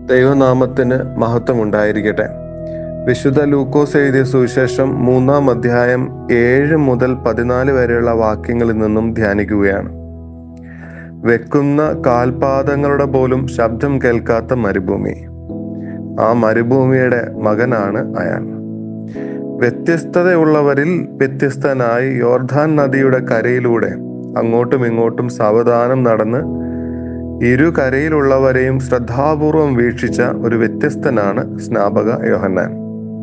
ദൈവനാമത്തിന് മഹത്വം ഉണ്ടായിരിക്കട്ടെ വിശുദ്ധ ലൂക്കോസ് എഴുതിയ സുവിശേഷം മൂന്നാം അധ്യായം ഏഴ് മുതൽ പതിനാല് വരെയുള്ള വാക്യങ്ങളിൽ നിന്നും ധ്യാനിക്കുകയാണ് വെക്കുന്ന കാൽപാദങ്ങളുടെ പോലും ശബ്ദം കേൾക്കാത്ത മരുഭൂമി ആ മരുഭൂമിയുടെ മകനാണ് അയാൾ വ്യത്യസ്തതയുള്ളവരിൽ വ്യത്യസ്തനായി യോർധാൻ നദിയുടെ കരയിലൂടെ അങ്ങോട്ടും ഇങ്ങോട്ടും സാവധാനം നടന്ന് ഇരു കരയിലുള്ളവരെയും ശ്രദ്ധാപൂർവം വീക്ഷിച്ച ഒരു വ്യത്യസ്തനാണ് സ്നാപക യോഹന്നാൻ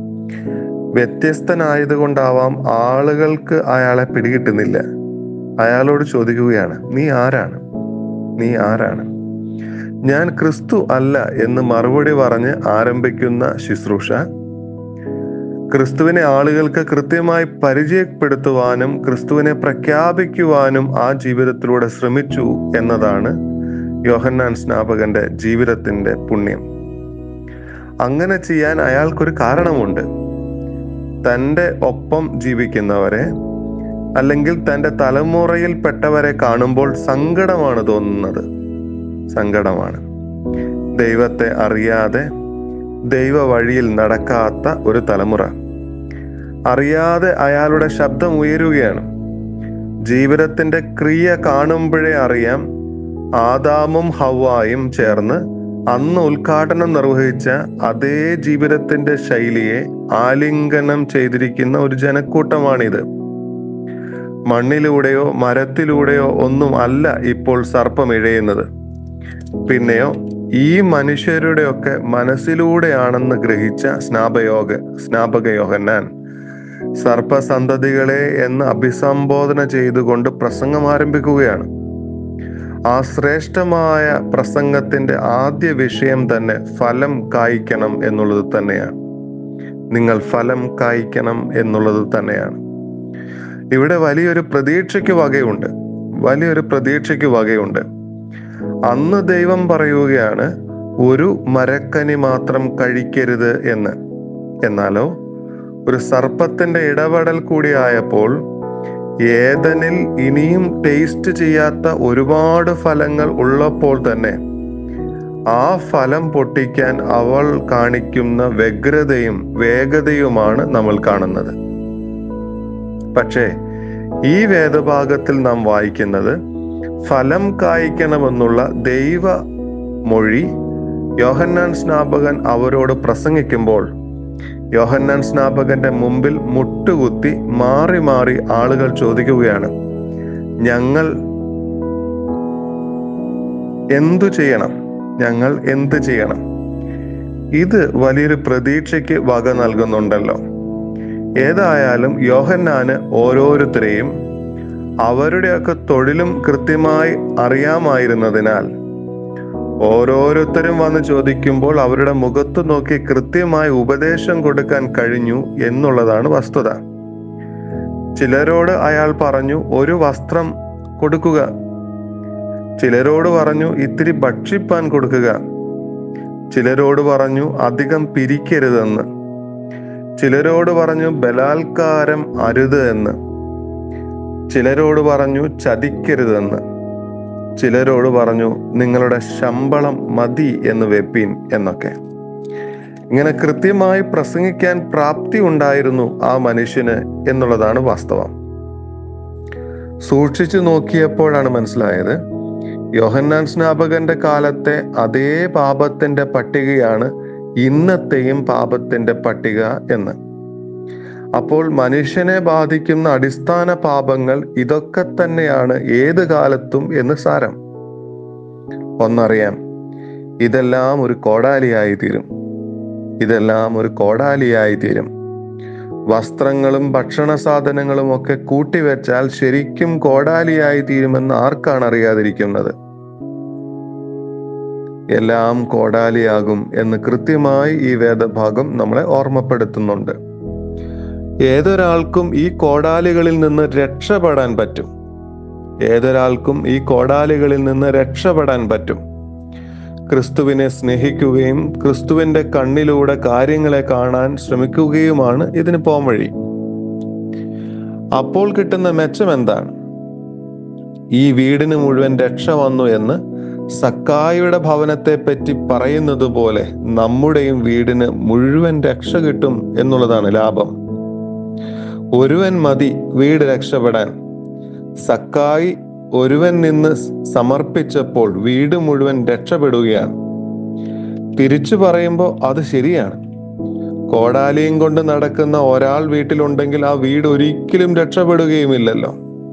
വ്യത്യസ്തനായതുകൊണ്ടാവാം ആളുകൾക്ക് അയാളെ പിടികിട്ടുന്നില്ല അയാളോട് ചോദിക്കുകയാണ് നീ ആരാണ് നീ ആരാണ് ഞാൻ ക്രിസ്തു അല്ല എന്ന് മറുപടി പറഞ്ഞ് ആരംഭിക്കുന്ന ശുശ്രൂഷ ക്രിസ്തുവിനെ ആളുകൾക്ക് കൃത്യമായി പരിചയപ്പെടുത്തുവാനും ക്രിസ്തുവിനെ പ്രഖ്യാപിക്കുവാനും ആ ജീവിതത്തിലൂടെ ശ്രമിച്ചു എന്നതാണ് യോഹന്നാൻ സ്നാപകന്റെ ജീവിതത്തിന്റെ പുണ്യം അങ്ങനെ ചെയ്യാൻ അയാൾക്കൊരു കാരണമുണ്ട് തൻ്റെ ഒപ്പം ജീവിക്കുന്നവരെ അല്ലെങ്കിൽ തൻ്റെ തലമുറയിൽപ്പെട്ടവരെ കാണുമ്പോൾ സങ്കടമാണ് തോന്നുന്നത് സങ്കടമാണ് ദൈവത്തെ അറിയാതെ ദൈവ വഴിയിൽ നടക്കാത്ത ഒരു തലമുറ അറിയാതെ അയാളുടെ ശബ്ദം ഉയരുകയാണ് ജീവിതത്തിന്റെ ക്രിയ കാണുമ്പോഴേ അറിയാം ആദാമും ഹവായും ചേർന്ന് അന്ന് ഉദ്ഘാടനം നിർവഹിച്ച അതേ ജീവിതത്തിന്റെ ശൈലിയെ ആലിംഗനം ചെയ്തിരിക്കുന്ന ഒരു ജനക്കൂട്ടമാണിത് മണ്ണിലൂടെയോ മരത്തിലൂടെയോ ഒന്നും അല്ല ഇപ്പോൾ സർപ്പം ഇഴയുന്നത് പിന്നെയോ ഈ മനുഷ്യരുടെയൊക്കെ മനസ്സിലൂടെയാണെന്ന് ഗ്രഹിച്ച സ്നാപയോഗ സ്നാപക യോഹന്നാൻ സർപ്പസന്തതികളെ എന്ന് അഭിസംബോധന ചെയ്തുകൊണ്ട് പ്രസംഗം ആരംഭിക്കുകയാണ് ആ ശ്രേഷ്ഠമായ പ്രസംഗത്തിന്റെ ആദ്യ വിഷയം തന്നെ ഫലം കായ്ക്കണം എന്നുള്ളത് തന്നെയാണ് നിങ്ങൾ ഫലം കായ്ക്കണം എന്നുള്ളത് തന്നെയാണ് ഇവിടെ വലിയൊരു പ്രതീക്ഷയ്ക്ക് വകയുണ്ട് വലിയൊരു പ്രതീക്ഷയ്ക്ക് വകയുണ്ട് അന്ന് ദൈവം പറയുകയാണ് ഒരു മരക്കനി മാത്രം കഴിക്കരുത് എന്ന് എന്നാലോ ഒരു സർപ്പത്തിന്റെ ഇടപെടൽ കൂടി ആയപ്പോൾ ഏതനിൽ ഇനിയും ടേസ്റ്റ് ചെയ്യാത്ത ഒരുപാട് ഫലങ്ങൾ ഉള്ളപ്പോൾ തന്നെ ആ ഫലം പൊട്ടിക്കാൻ അവൾ കാണിക്കുന്ന വ്യഗ്രതയും വേഗതയുമാണ് നമ്മൾ കാണുന്നത് പക്ഷേ ഈ വേദഭാഗത്തിൽ നാം വായിക്കുന്നത് ഫലം കായ്ക്കണമെന്നുള്ള ദൈവ മൊഴി യോഹന്നാൻ സ്നാപകൻ അവരോട് പ്രസംഗിക്കുമ്പോൾ യോഹന്നാൻ സ്നാപകന്റെ മുമ്പിൽ മുട്ടുകുത്തി മാറി മാറി ആളുകൾ ചോദിക്കുകയാണ് ഞങ്ങൾ എന്തു ചെയ്യണം ഞങ്ങൾ എന്ത് ചെയ്യണം ഇത് വലിയൊരു പ്രതീക്ഷയ്ക്ക് വക നൽകുന്നുണ്ടല്ലോ ഏതായാലും യോഹന്നാന് ഓരോരുത്തരെയും അവരുടെയൊക്കെ തൊഴിലും കൃത്യമായി അറിയാമായിരുന്നതിനാൽ ഓരോരുത്തരും വന്ന് ചോദിക്കുമ്പോൾ അവരുടെ മുഖത്ത് നോക്കി കൃത്യമായി ഉപദേശം കൊടുക്കാൻ കഴിഞ്ഞു എന്നുള്ളതാണ് വസ്തുത ചിലരോട് അയാൾ പറഞ്ഞു ഒരു വസ്ത്രം കൊടുക്കുക ചിലരോട് പറഞ്ഞു ഇത്തിരി ഭക്ഷിപ്പാൻ കൊടുക്കുക ചിലരോട് പറഞ്ഞു അധികം പിരിക്കരുതെന്ന് ചിലരോട് പറഞ്ഞു ബലാത്കാരം അരുത് എന്ന് ചിലരോട് പറഞ്ഞു ചതിക്കരുതെന്ന് ചിലരോട് പറഞ്ഞു നിങ്ങളുടെ ശമ്പളം മതി എന്ന് വെപ്പീൻ എന്നൊക്കെ ഇങ്ങനെ കൃത്യമായി പ്രസംഗിക്കാൻ പ്രാപ്തി ഉണ്ടായിരുന്നു ആ മനുഷ്യന് എന്നുള്ളതാണ് വാസ്തവം സൂക്ഷിച്ചു നോക്കിയപ്പോഴാണ് മനസ്സിലായത് യോഹന്നാൻ സ്നാപകന്റെ കാലത്തെ അതേ പാപത്തിന്റെ പട്ടികയാണ് ഇന്നത്തെയും പാപത്തിന്റെ പട്ടിക എന്ന് അപ്പോൾ മനുഷ്യനെ ബാധിക്കുന്ന അടിസ്ഥാന പാപങ്ങൾ ഇതൊക്കെ തന്നെയാണ് ഏത് കാലത്തും എന്ന് സാരം ഒന്നറിയാം ഇതെല്ലാം ഒരു കോടാലിയായി തീരും ഇതെല്ലാം ഒരു കോടാലിയായി തീരും വസ്ത്രങ്ങളും ഭക്ഷണ സാധനങ്ങളും ഒക്കെ കൂട്ടിവെച്ചാൽ ശരിക്കും കോടാലിയായി തീരുമെന്ന് ആർക്കാണ് അറിയാതിരിക്കുന്നത് എല്ലാം കോടാലിയാകും എന്ന് കൃത്യമായി ഈ വേദഭാഗം നമ്മളെ ഓർമ്മപ്പെടുത്തുന്നുണ്ട് ഏതൊരാൾക്കും ഈ കോടാലികളിൽ നിന്ന് രക്ഷപ്പെടാൻ പറ്റും ഏതൊരാൾക്കും ഈ കോടാലികളിൽ നിന്ന് രക്ഷപ്പെടാൻ പറ്റും ക്രിസ്തുവിനെ സ്നേഹിക്കുകയും ക്രിസ്തുവിന്റെ കണ്ണിലൂടെ കാര്യങ്ങളെ കാണാൻ ശ്രമിക്കുകയുമാണ് ഇതിന് പോംവഴി അപ്പോൾ കിട്ടുന്ന മെച്ചം എന്താണ് ഈ വീടിന് മുഴുവൻ രക്ഷ വന്നു എന്ന് സക്കായിയുടെ ഭവനത്തെ പറ്റി പറയുന്നത് പോലെ നമ്മുടെയും വീടിന് മുഴുവൻ രക്ഷ കിട്ടും എന്നുള്ളതാണ് ലാഭം ഒരുവൻ മതി വീട് രക്ഷപ്പെടാൻ സക്കായി ഒരുവൻ നിന്ന് സമർപ്പിച്ചപ്പോൾ വീട് മുഴുവൻ രക്ഷപ്പെടുകയാണ് തിരിച്ചു പറയുമ്പോൾ അത് ശരിയാണ് കോടാലിയും കൊണ്ട് നടക്കുന്ന ഒരാൾ വീട്ടിലുണ്ടെങ്കിൽ ആ വീട് ഒരിക്കലും രക്ഷപ്പെടുകയുമില്ലല്ലോ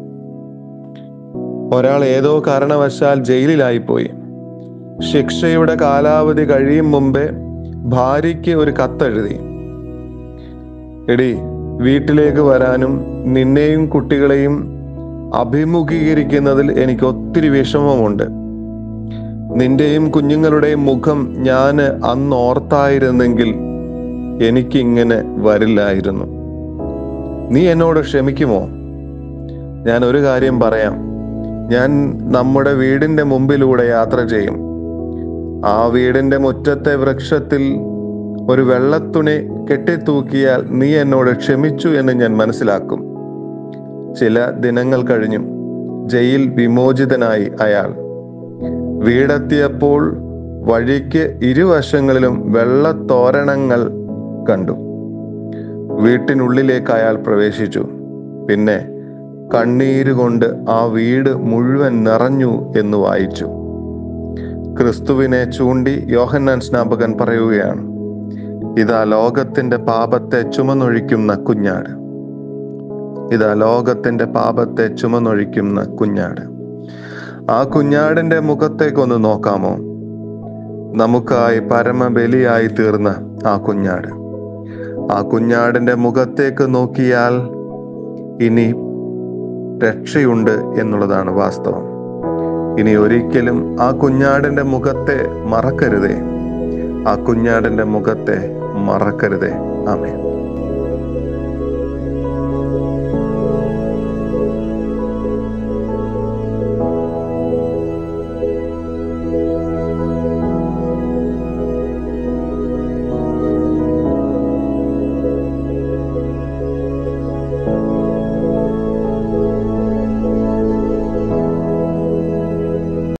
ഒരാൾ ഏതോ കാരണവശാൽ ജയിലിലായിപ്പോയി ശിക്ഷയുടെ കാലാവധി കഴിയും മുമ്പേ ഭാര്യയ്ക്ക് ഒരു കത്തെഴുതി എടി വീട്ടിലേക്ക് വരാനും നിന്നെയും കുട്ടികളെയും അഭിമുഖീകരിക്കുന്നതിൽ എനിക്ക് ഒത്തിരി വിഷമമുണ്ട് നിന്റെയും കുഞ്ഞുങ്ങളുടെയും മുഖം ഞാൻ അന്ന് ഓർത്തായിരുന്നെങ്കിൽ എനിക്കിങ്ങനെ വരില്ലായിരുന്നു നീ എന്നോട് ക്ഷമിക്കുമോ ഞാൻ ഒരു കാര്യം പറയാം ഞാൻ നമ്മുടെ വീടിന്റെ മുമ്പിലൂടെ യാത്ര ചെയ്യും ആ വീടിന്റെ മുറ്റത്തെ വൃക്ഷത്തിൽ ഒരു വെള്ളത്തുണി കെട്ടിത്തൂക്കിയാൽ നീ എന്നോട് ക്ഷമിച്ചു എന്ന് ഞാൻ മനസ്സിലാക്കും ചില ദിനങ്ങൾ കഴിഞ്ഞു ജയിൽ വിമോചിതനായി അയാൾ വീടെത്തിയപ്പോൾ വഴിക്ക് ഇരുവശങ്ങളിലും വെള്ളത്തോരണങ്ങൾ കണ്ടു വീട്ടിനുള്ളിലേക്ക് അയാൾ പ്രവേശിച്ചു പിന്നെ കണ്ണീരുകൊണ്ട് ആ വീട് മുഴുവൻ നിറഞ്ഞു എന്ന് വായിച്ചു ക്രിസ്തുവിനെ ചൂണ്ടി യോഹന്നാൻ സ്നാപകൻ പറയുകയാണ് ഇതാ ലോകത്തിന്റെ പാപത്തെ ചുമന്നൊഴിക്കുന്ന കുഞ്ഞാട് ഇതാ ലോകത്തിന്റെ പാപത്തെ ചുമന്നൊഴിക്കുന്ന കുഞ്ഞാട് ആ കുഞ്ഞാടിന്റെ മുഖത്തേക്കൊന്ന് നോക്കാമോ നമുക്കായി പരമബലിയായി തീർന്ന ആ കുഞ്ഞാട് ആ കുഞ്ഞാടിന്റെ മുഖത്തേക്ക് നോക്കിയാൽ ഇനി രക്ഷയുണ്ട് എന്നുള്ളതാണ് വാസ്തവം ഇനി ഒരിക്കലും ആ കുഞ്ഞാടിന്റെ മുഖത്തെ മറക്കരുതേ ആ കുഞ്ഞാടിന്റെ മുഖത്തെ മറക്കരുതേ ആമേ